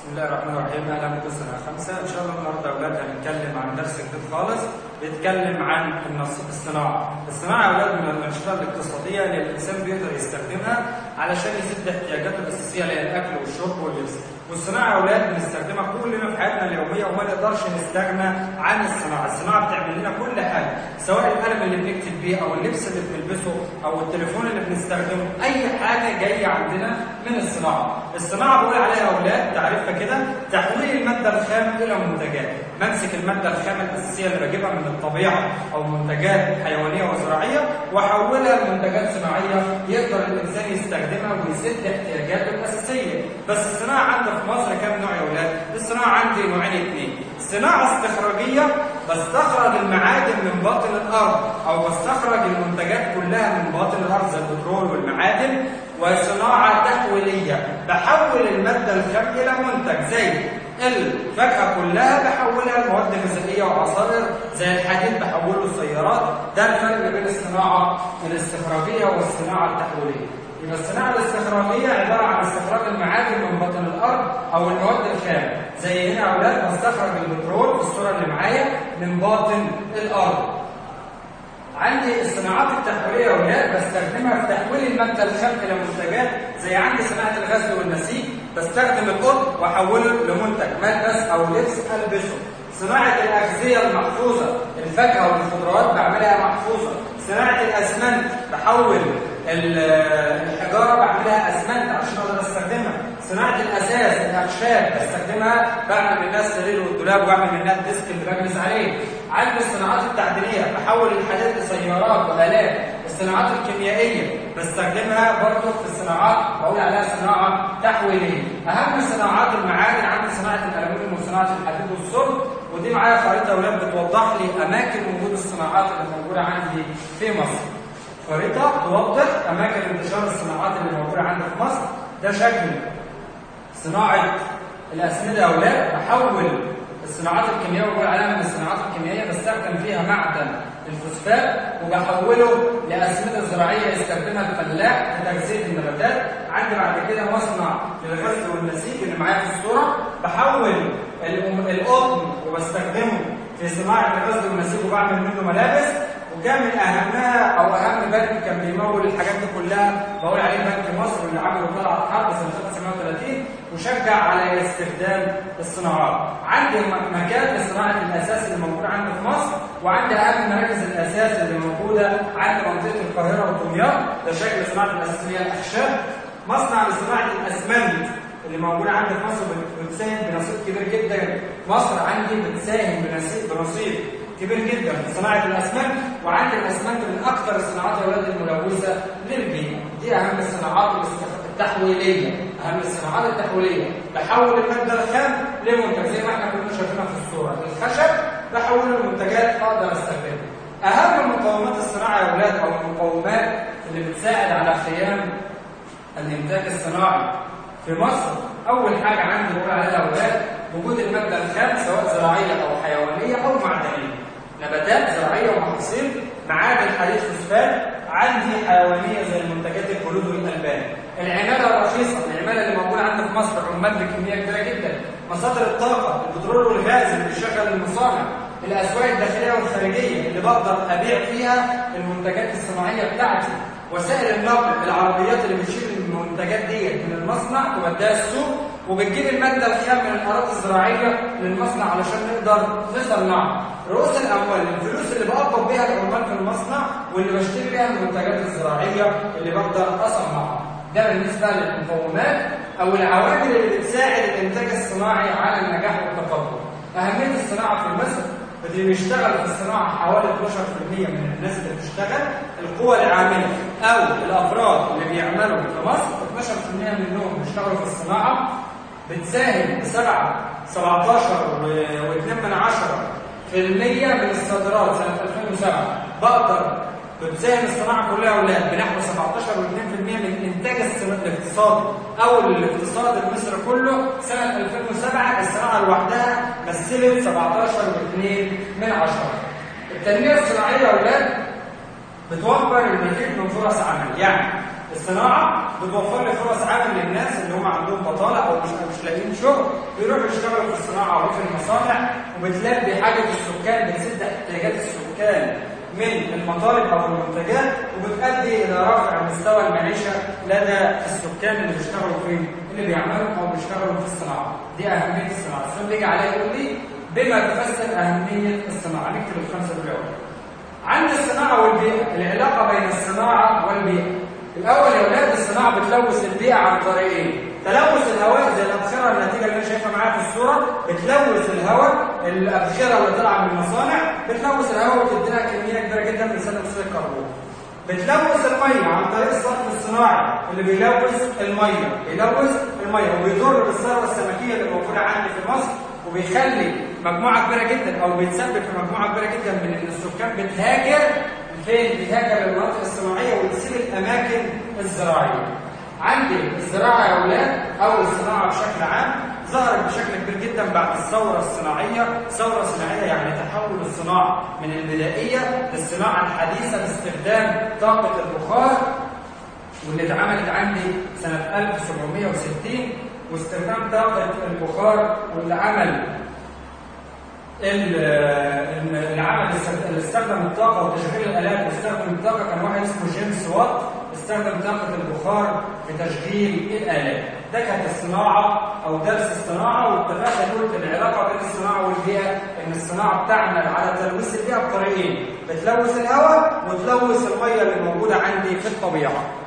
بسم الله الرحمن الرحيم اهلا بكم سنه خمسه ان شاء الله النهارده يا اولاد هنتكلم عن درس جديد خالص بيتكلم عن النص- الصناعه. الصناعه يا اولاد من الانشطه الاقتصاديه اللي الانسان بيقدر يستخدمها علشان يسد احتياجاته الاساسيه اللي هي الاكل والشرب واللبس. والصناعه يا اولاد بنستخدمها كلنا في حياتنا اليوميه وما نقدرش نستغنى عن الصناعه، الصناعه بتعمل لنا كل حاجه سواء القلم اللي بنكتب بيه او اللبس اللي بنلبسه او التليفون اللي بنستخدمه، اي حاجه جايه عندنا من الصناعه. الصناعه بقول عليها يا اولاد تعريفها كده تحويل الماده الخام الى منتجات بمسك الماده الخام الاساسيه اللي بجيبها من الطبيعه او منتجات حيوانيه وزراعيه واحولها لمنتجات صناعيه يقدر الانسان يستخدمها ويسد احتياجاته الاساسيه بس الصناعه عندنا في مصر كام نوع يا اولاد الصناعه عندي نوعين اثنين صناعه استخراجيه بستخرج المعادن من باطن الارض او بستخرج المنتجات كلها من باطن الارض زي البترول والمعادن وصناعه تحويليه بحول الماده الخام الى منتج زي الفاكهه كلها بحولها لمواد غذائيه وعصائر زي الحديد بحوله لسيارات ده الفرق بين الصناعه الاستخراجيه والصناعه التحويليه يبقى الصناعه الاستخراجيه عباره عن استخراج المعادن من باطن الارض او المواد الخام زي هنا يا اولاد بستخرج البترول في الصوره اللي معايا من باطن الارض عندي الصناعات التحويليه يا اولاد بستخدمها في تحويل الماده الخام الى منتجات زي عندي صناعه الغزل والنسيج بستخدم القطن واحوله لمنتج ملبس او لبس البسه صناعه الاغذيه المحفوظه الفاكهه والخضروات بعملها محفوظه صناعه الاسمنت بحول ال- الحجاره بعملها اسمنت عشان اقدر استخدمها صناعه الاساس الاخشاب بستخدمها بعمل منها السرير والدولاب واعمل منها الديسك اللي بجلس عليه عندي الصناعات التعديليه بحول الحديد لسيارات والات الصناعات الكيميائيه بستخدمها برضه في الصناعات بقول عليها صناعه تحويليه اهم صناعات المعادن عندي صناعه الالومنيوم وصناعه الحديد والصلب ودي معايا خريطه يا اولاد بتوضح لي اماكن وجود الصناعات اللي موجوده عندي في مصر خريطه توضح اماكن انتشار الصناعات اللي موجوده عندي في مصر ده شكل صناعه الاسمده يا اولاد بحول الصناعات الكيميائيه بقول عليها من الصناعات الكيميائيه بستخدم فيها معدن الفوسفات وبحوله لاسمده زراعيه يستخدمها الفلاح لتغذيه النباتات عندي بعد كده مصنع للغزل والنسيج اللي معايا في الصوره بحول الأم- القطن وبستخدمه في صناعه الغزل والنسيج وبعمل منه ملابس وكان من اهمها او اهم بنك كان بيمول الحاجات دي كلها بقول عليه بنك مصر اللي عمله طلعت حرب سنه 1930 وشجع على استخدام الصناعات. عندي م- مكان لصناعه الاساس اللي موجود عندي في مصر وعندي اهم مراكز الاساس اللي موجوده عند منطقه القاهره ودمياط ده شكل صناعه الاساس اللي هي الاخشاب. مصنع لصناعه الاسمنت اللي موجوده عندي في مصر بت- بتساهم بنصيب كبير جدا مصر عندي بتساهم بنصيب بنصيب كبير جدا في صناعه الاسمنت وعندي الاسمنت من اكثر الصناعات يا اولاد الملوثه للبيئه دي اهم الصناعات الاستخ- التحويليه اهم الصناعات التحويليه بحول الماده الخام لمنتج زي ما احنا كنا شايفينها في الصوره الخشب بحوله لمنتجات اقدر استخدمها اهم مقومات الصناعه يا اولاد او المقومات اللي بتساعد على قيام الانتاج الصناعي في مصر اول حاجه عندي بقول عليها يا اولاد وجود الماده الخام سواء زراعيه او حيوانيه او معدنيه نباتات زراعيه ومحاصيل معادن حديد فوسفات عندي حيوانيه زي المنتجات الجلود والالبان العماله الرخيصه العماله اللي موجوده عندنا في مصر عمال بكميه كبيره جدا مصادر الطاقه البترول والغاز اللي بيشغل المصانع الاسواق الداخليه والخارجيه اللي بقدر ابيع فيها المنتجات الصناعيه بتاعتي وسائل النقل العربيات اللي بتشيل المنتجات ديت من المصنع توديها السوق وبتجيب الماده الخام من الاراضي الزراعيه للمصنع علشان نقدر نصنعها رؤوس الاموال الفلوس اللي بقبض بيها العمال في المصنع واللي بشتري بيها المنتجات الزراعيه اللي بقدر اصنعها ده بالنسبه للمقومات او العوامل اللي بتساعد الانتاج الصناعي على النجاح والتقدم اهميه الصناعه في مصر اللي بيشتغل في الصناعه حوالي 12% من الناس اللي بتشتغل القوى العامله او الافراد اللي بيعملوا في مصر 12% منهم بيشتغلوا في الصناعه بتساهم ب 7 17 و2 من 10 في المية من الصادرات سنة 2007 بقدر بتساهم الصناعة كلها أولاد بنحو 17 و2% من الإنتاج الصنا- الاقتصادي أو الاقتصاد المصري كله سنة 2007 الصناعة لوحدها مثلت 17 و2 من 10 التنمية الصناعية يا أولاد بتوفر المزيد من فرص عمل يعني الصناعه بتوفر لي فرص عمل للناس اللي هم عندهم بطاله او مش مش لاقيين شغل بيروحوا يشتغلوا في الصناعه او في المصانع وبتلبي حاجه السكان بتسد احتياجات السكان من المطالب او المنتجات وبتؤدي الى رفع مستوى المعيشه لدى السكان اللي بيشتغلوا في اللي بيعملوا او بيشتغلوا في الصناعه دي اهميه الصناعه السؤال بيجي عليا يقول لي بما تفسر اهميه الصناعه نكتب الخمسه دول عند الصناعه والبيئه العلاقه بين الصناعه والبيئه الاول يا اولاد الصناعه بتلوث البيئه عن طريق ايه تلوث الهواء زي الابخره النتيجه اللي انا شايفها معايا في الصوره بتلوث الهواء الابخره اللي طالعه من المصانع بتلوث الهواء وتدينا كميه كبيره جدا من ثاني اكسيد الكربون بتلوث الميه عن طريق الصرف الصناعي اللي بيلوث الميه بيلوث الميه وبيضر بالثروه السمكيه اللي موجوده عندي في مصر وبيخلي مجموعه كبيره جدا او بيتسبب في مجموعه كبيره جدا من ان السكان بتهاجر فين بتهاجر للمناطق الصناعيه وتسيب الاماكن الزراعيه عندي الزراعه يا اولاد او الصناعه بشكل عام ظهرت بشكل كبير جدا بعد الثوره الصناعيه، الثوره الصناعيه يعني تحول الصناعه من البدائيه للصناعه الحديثه باستخدام طاقه البخار واللي اتعملت عندي سنه 1760 واستخدام طاقه البخار واللي عمل اللي عمل اللي استخدم الطاقه وتشغيل الالات واستخدم الطاقه كان واحد اسمه جيمس وات استخدم طاقه البخار في تشغيل الالات ده كانت الصناعه او درس الصناعه واتفقنا نقول العلاقه بين الصناعه والبيئه ان الصناعه بتعمل على تلويث البيئه بطريقين بتلوث الهواء وتلوث الميه اللي موجوده عندي في الطبيعه